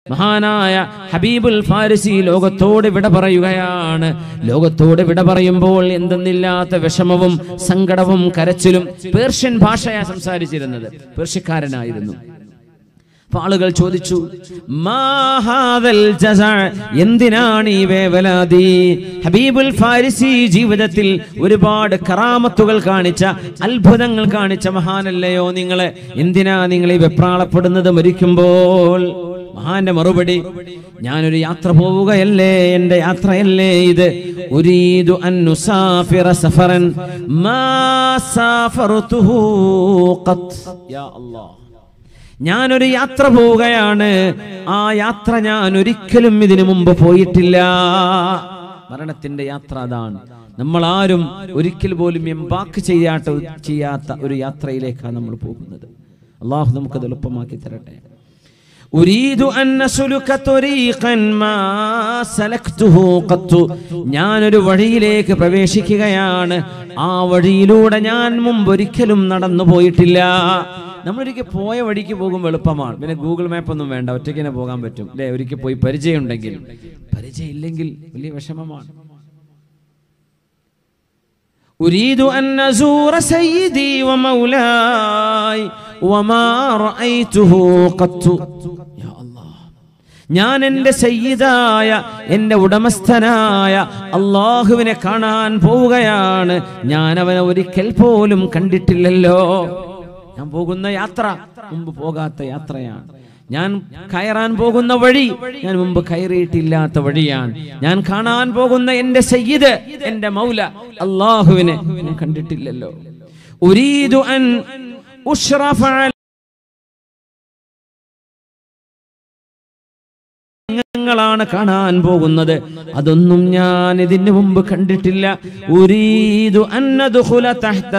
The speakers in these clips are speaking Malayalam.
മഹാനായ ഹബീബുൽ ഫാരിസി ലോകത്തോട് വിട പറയുകയാണ് ലോകത്തോട് വിട പറയുമ്പോൾ എന്തെന്നില്ലാത്ത വിഷമവും സങ്കടവും കരച്ചിലും പേർഷ്യൻ ഭാഷയാ സംസാരിച്ചിരുന്നത് പേർഷ്യക്കാരനായിരുന്നു അപ്പൊ ആളുകൾ ചോദിച്ചു "മാ ഹാദൽ ജസ?" എന്തിനാണ് ഈ വേവലാതി ഹബീബുൽ ഫാരിസി ജീവിതത്തിൽ ഒരുപാട് കറാമത്തുകൾ കാണിച്ച അത്ഭുതങ്ങൾ കാണിച്ച മഹാനല്ലയോ നിങ്ങളെ എന്തിനാ നിങ്ങൾ ഈ വെപ്രാളപ്പെടുന്നത് മരിക്കുമ്പോൾ മഹാന്റെ മറുപടി ഞാനൊരു യാത്ര പോവുകയല്ലേ എന്റെ യാത്രയല്ലേ ഇത് ഉരീദു അൻ നുസാഫിറ സഫറൻ മാ സാഫർതുഹു ഖത്ത് യാ അല്ലാഹ് ഞാനൊരു യാത്ര പോവുകയാണ് ആ യാത്ര ഞാൻ ഒരിക്കലും ഇതിനു മുമ്പ് പോയിട്ടില്ല മരണത്തിന്റെ യാത്ര അതാണ് നമ്മൾ ആരും ഒരിക്കൽ പോലും എംബാക്ക് ചെയ്യാത്ത ചെയ്യാത്ത ഒരു യാത്രയിലേക്കാണ് നമ്മൾ പോകുന്നത് അള്ളാഹു നമുക്കത് എളുപ്പമാക്കി തരട്ടെ ഉരീദു അൻ അസ്ലുക ത്വരീഖൻ മാ സലക്തുഹു ഖത്തു ഞാനൊരു വഴിയിലേക്ക് പ്രവേശിക്കുകയാണ് ആ വഴിയിലൂടെ ഞാൻ മുമ്പ് ഒരിക്കലും നടന്നു പോയിട്ടില്ല നമ്മളൊരിക്കൽ പോയ വഴിക്ക് പോകുമ്പോൾ എളുപ്പമാണ് പിന്നെ ഗൂഗിൾ മാപ്പ് ഒന്നും വേണ്ട ഒറ്റയ്ക്ക് തന്നെ പോകാൻ പറ്റും അല്ലെ ഒരിക്കൽ പോയി പരിചയം ഉണ്ടെങ്കിൽ പരിചയം ഇല്ലെങ്കിൽ വലിയ വിഷമമാണ് أريد أن أزور سيدي ومولاي وما رأيته قط يا الله ഞാൻ എൻ്റെ സയ്യിദായ എൻ്റെ ഉടമസ്ഥനായ അള്ളാഹുവിനെ കാണാൻ പോവുകയാണ് ഞാൻ അവനെ ഒരിക്കൽ പോലും കണ്ടിട്ടില്ലല്ലോ ഞാൻ പോകുന്ന യാത്ര മുമ്പ് പോകാത്ത യാത്രയാണ് ഞാൻ കയറാൻ പോകുന്ന വഴി ഞാൻ മുമ്പ് കയറിയിട്ടില്ലാത്ത വഴിയാണ് ഞാൻ കാണാൻ പോകുന്ന എന്റെ സയ്യിദ് എന്റെ മൗല അള്ളാഹുവിനെ ഞാൻ കണ്ടിട്ടില്ലല്ലോ ഉരീദു അൻ ഉഷ്റഫ ാണ് കാണാൻ പോകുന്നത് അതൊന്നും ഞാൻ ഇതിനു മുമ്പ് കണ്ടിട്ടില്ല ഉരീദു അന്നദുഖുല തഹ്ത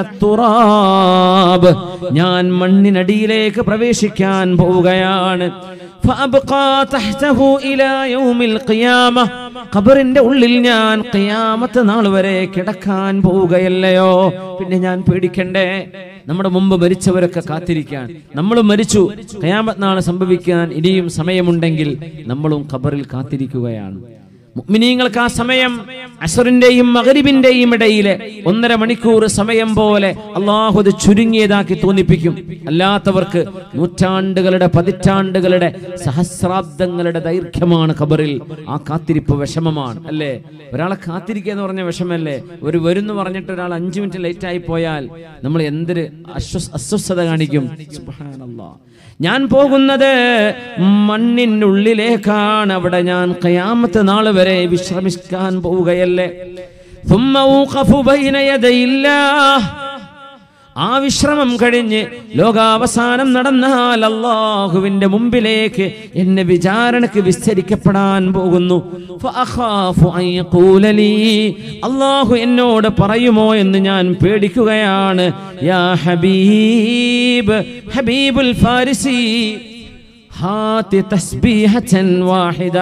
തുറാബ് ഞാൻ മണ്ണിനടിയിലേക്ക് പ്രവേശിക്കാൻ പോവുകയാണ് ഫഅബ്ഖാ തഹ്തഹു ഇലാ യൗമിൽ ഖിയാമ ഖബറിന്റെ ഉള്ളിൽ ഞാൻ ഖിയാമത്ത് നാൾ വരെ കിടക്കാൻ പോവുകയല്ലയോ പിന്നെ ഞാൻ പേടിക്കണ്ടേ നമ്മുടെ മുമ്പ് മരിച്ചവരൊക്കെ കാത്തിരിക്കാൻ നമ്മളും മരിച്ചു ഖിയാമത്ത് നാൾ സംഭവിക്കാൻ ഇനിയും സമയമുണ്ടെങ്കിൽ നമ്മളും ഖബറിൽ കാത്തിരിക്കുകയാണ് മുഅ്മിനീങ്ങൾക്ക് ആ സമയം അസറിന്റെയും മകരിബിന്റെയും ഇടയിലെ ഒന്നര മണിക്കൂർ സമയം പോലെ അള്ളാഹു അത് ചുരുങ്ങിയതാക്കി തോന്നിപ്പിക്കും അല്ലാത്തവർക്ക് നൂറ്റാണ്ടുകളുടെ പതിറ്റാണ്ടുകളുടെ സഹസ്രാബ്ദങ്ങളുടെ ദൈർഘ്യമാണ് ഖബറിൽ ആ കാത്തിരിപ്പ് വിഷമമാണ് അല്ലേ ഒരാളെ കാത്തിരിക്കുക എന്ന് പറഞ്ഞ വിഷമല്ലേ ഒരു വരുന്നു പറഞ്ഞിട്ട് ഒരാൾ അഞ്ചു മിനിറ്റ് ലേറ്റ് ആയി പോയാൽ നമ്മൾ എന്തൊരു അസ്വസ് അസ്വസ്ഥത കാണിക്കും സുബ്ഹാനല്ലാഹ് ഞാൻ പോകുന്നത് മണ്ണിനുള്ളിലേക്കാണ് അവിടെ ഞാൻ കയാമത്ത് നാൾ വരെ വിശ്രമിക്കാൻ പോവുകയല്ലേ ثم أوقف بين يدي الله ആ വിശ്രമം കഴിഞ്ഞ് ലോകാവസാനം നടന്നാൽ അള്ളാഹുവിന്റെ മുമ്പിലേക്ക് എന്നെ വിചാരണക്ക് വിസ്തരിക്കപ്പെടാൻ പോകുന്നു ഫഅഖാഫു അൻ യഖൂല ലീ, അള്ളാഹു എന്നോട് പറയുമോ എന്ന് ഞാൻ പേടിക്കുകയാണ് യാ ഹബീബ് ഹബീബുൽ ഫാരിസി ഹാത്തി തസ്ബീഹത്തൻ വാഹിദ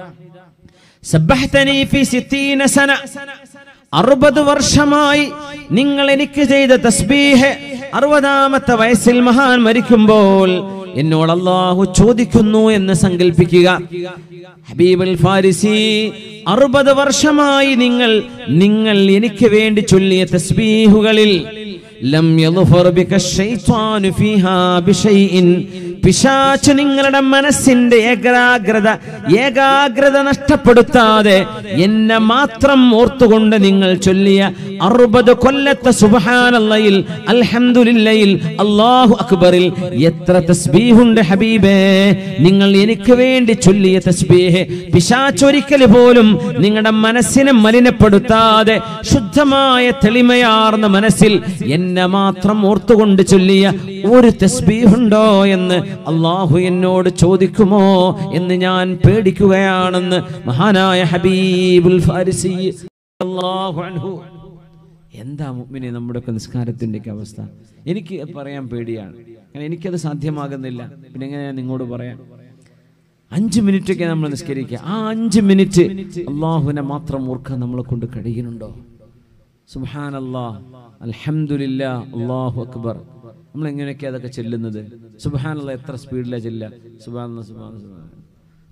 സബ്ബഹ്തനി ഫി സിത്തീന സന അറുപത് വർഷമായി നിങ്ങൾ എനിക്ക് ചെയ്ത തസ്ബീഹ് അറുപതാമത്തെ വയസ്സിൽ മഹാൻ മരിക്കുമ്പോൾ എന്നോട് അള്ളാഹു ചോദിക്കുന്നു എന്ന് സങ്കല്പിക്കുക ഹബീബുൽ ഫാരിസി അറുപത് വർഷമായി നിങ്ങൾ നിങ്ങൾ എനിക്ക് വേണ്ടി ചൊല്ലിയ തസ്ബീഹുകളിൽ ലം യദ്ഫർ ബിക ശൈത്വാനു ഫീഹാ ബിശൈഇൻ പിശാച് നിങ്ങളുടെ മനസ്സിന്റെ ഏകാഗ്രത ഏകാഗ്രത നഷ്ടപ്പെടുത്താതെ എന്നെ മാത്രം ഓർത്തുകൊണ്ട് നിങ്ങൾ ചൊല്ലിയ അറുപത് കൊല്ലത്തെ സുബഹാനല്ലയിൽ അൽഹംദുലില്ലയിൽ അല്ലാഹു അക്ബറിൽ എത്ര തസ്ബീഹുണ്ട് ഹബീബേ നിങ്ങൾ എനിക്ക് വേണ്ടി ചൊല്ലിയ തസ്ബീഹ് പിശാച് ഒരിക്കൽ പോലും നിങ്ങളുടെ മനസ്സിനെ മലിനപ്പെടുത്താതെ ശുദ്ധമായ തെളിമയാർന്ന മനസ്സിൽ എന്നെ മാത്രം ഓർത്തുകൊണ്ട് ചൊല്ലിയ ഒരു തസ്ബീഹുണ്ടോ എന്ന് അള്ളാഹു എന്നോട് ചോദിക്കുമോ എന്ന് ഞാൻ പേടിക്കുകയാണെന്ന് മഹാനായ ഹബീബുൽ ഫാരിസി അല്ലാഹു അൻഹു എന്താ മുഅ്മിനെ നമ്മുടെയൊക്കെ നിസ്കാരത്തിൻ്റെയൊക്കെ അവസ്ഥ എനിക്ക് അത് പറയാൻ പേടിയാണ് കാരണം എനിക്കത് സാധ്യമാകുന്നില്ല പിന്നെ എങ്ങനെ ഞാൻ നിങ്ങളോട് പറയാം അഞ്ച് മിനിറ്റൊക്കെ നമ്മൾ നിസ്കരിക്കുക ആ അഞ്ച് മിനിറ്റ് അള്ളാഹുവിനെ മാത്രം ഓർക്കാൻ നമ്മളെ കൊണ്ട് കഴിയുന്നുണ്ടോ സുബാൻ അല്ലാഹ് അൽഹംദുലില്ലാ അള്ളാഹു അക്ബർ നമ്മൾ എങ്ങനെയൊക്കെ അതൊക്കെ ചെല്ലുന്നത് സുബാൻ അല്ലാ എത്ര സ്പീഡിലാണ് ചെല്ലുക സുബാൻ സുബാൻ സുബാൻ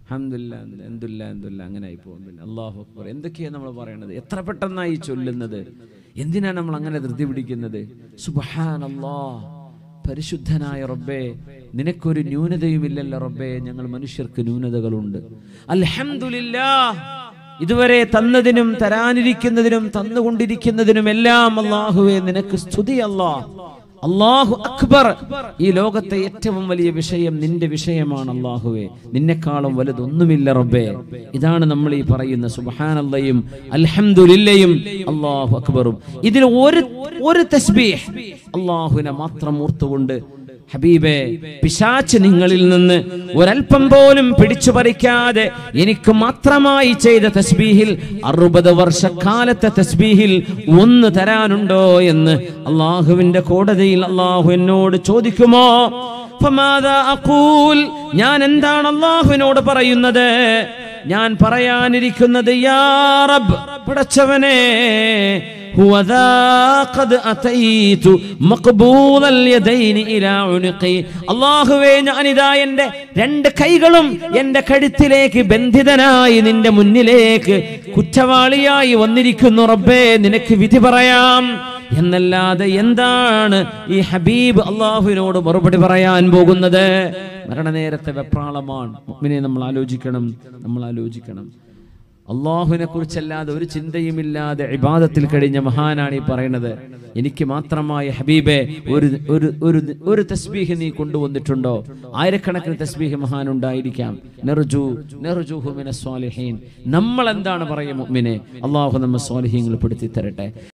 അഹമ്മദില്ല എന്തില്ല എന്തില്ല അങ്ങനെ ആയി പോകും പിന്നെ അള്ളാഹു അക്ബർ എന്തൊക്കെയാണ് നമ്മൾ പറയണത് എത്ര പെട്ടെന്നായി ചൊല്ലുന്നത് എന്തിനാണ് നമ്മൾ അങ്ങനെ ധൃതി പിടിക്കുന്നത് സുബഹാൻ പരിശുദ്ധനായ റബ്ബേ നിനക്കൊരു ന്യൂനതയുമില്ലല്ലോ റബ്ബേ ഞങ്ങൾ മനുഷ്യർക്ക് ന്യൂനതകളുണ്ട് അൽഹംദുലില്ലാ ഇതുവരെ തന്നതിനും തരാനിരിക്കുന്നതിനും തന്നുകൊണ്ടിരിക്കുന്നതിനും എല്ലാം അള്ളാഹുവെ നിനക്ക് സ്തുതി അല്ലാ അള്ളാഹു അക്ബർ ഈ ലോകത്തെ ഏറ്റവും വലിയ വിഷയം നിന്റെ വിഷയമാണ് അള്ളാഹുവെ നിന്നെക്കാളും വലുതൊന്നുമില്ല റബ്ബേ ഇതാണ് നമ്മൾ ഈ പറയുന്ന സുബഹാനല്ലയും അൽഹംദുലില്ലയും അള്ളാഹു അക്ബറും ഇതിൽ ഒരു ഒരു തസ്ബീഹ് അള്ളാഹുവിനെ മാത്രം ഓർത്തുകൊണ്ട് ഹബീബെ പിശാച്ച് നിങ്ങളിൽ നിന്ന് ഒരൽപ്പം പോലും പിടിച്ചു പറിക്കാതെ എനിക്ക് മാത്രമായി ചെയ്ത തസ്ബീഹിൽ അറുപത് വർഷക്കാലത്തെ തസ്ബീഹിൽ ഒന്ന് തരാനുണ്ടോ എന്ന് അള്ളാഹുവിന്റെ കോടതിയിൽ അള്ളാഹു എന്നോട് ചോദിക്കുമോ ഫമാദാ അഖൂൽ ഞാൻ എന്താണ് അള്ളാഹുവിനോട് പറയുന്നത് ഞാൻ പറയാനിരിക്കുന്നത് യാ റബ്ബ് പടച്ചവനെ هو ذا قد أتيت مقبوض اليدين إلى عنقي അള്ളാഹുവേ ഞാനിതാ എൻ്റെ രണ്ട് കൈകളും എൻ്റെ കഴുത്തിലേക്ക് ബന്ധിതനായി നിന്റെ മുന്നിലേക്ക് കുറ്റവാളിയായി വന്നിരിക്കുന്നു റബ്ബേ നിനക്ക് വിധി പറയാം എന്നല്ലാതെ എന്താണ് ഈ ഹബീബ് അള്ളാഹുവിനോട് മറുപടി പറയാൻ പോകുന്നത് മരണനേരത്തെ വെപ്രാളമാണ് മുഅ്മിനെ നമ്മൾ ആലോചിക്കണം നമ്മൾ ആലോചിക്കണം അള്ളാഹുവിനെ കുറിച്ചല്ലാതെ ഒരു ചിന്തയുമില്ലാതെ ഇബാദത്തിൽ കഴിഞ്ഞ മഹാനാണ് ഈ പറയുന്നത് എനിക്ക് മാത്രമായ ഹബീബെ ഒരു ഒരു ഒരു ഒരു തസ്ബീഹ് നീ കൊണ്ടുവന്നിട്ടുണ്ടോ ആയിരക്കണക്കിന് തസ്ബീഹ് മഹാൻ ഉണ്ടായിരിക്കാം നെറുജു നെറുജുഹു മിന സ്വാലിഹീൻ നമ്മൾ എന്താണ് പറയുക മുഅ്മിനെ അള്ളാഹു നമ്മെ സ്വാലിഹീങ്ങൾ പെടുത്തി തരട്ടെ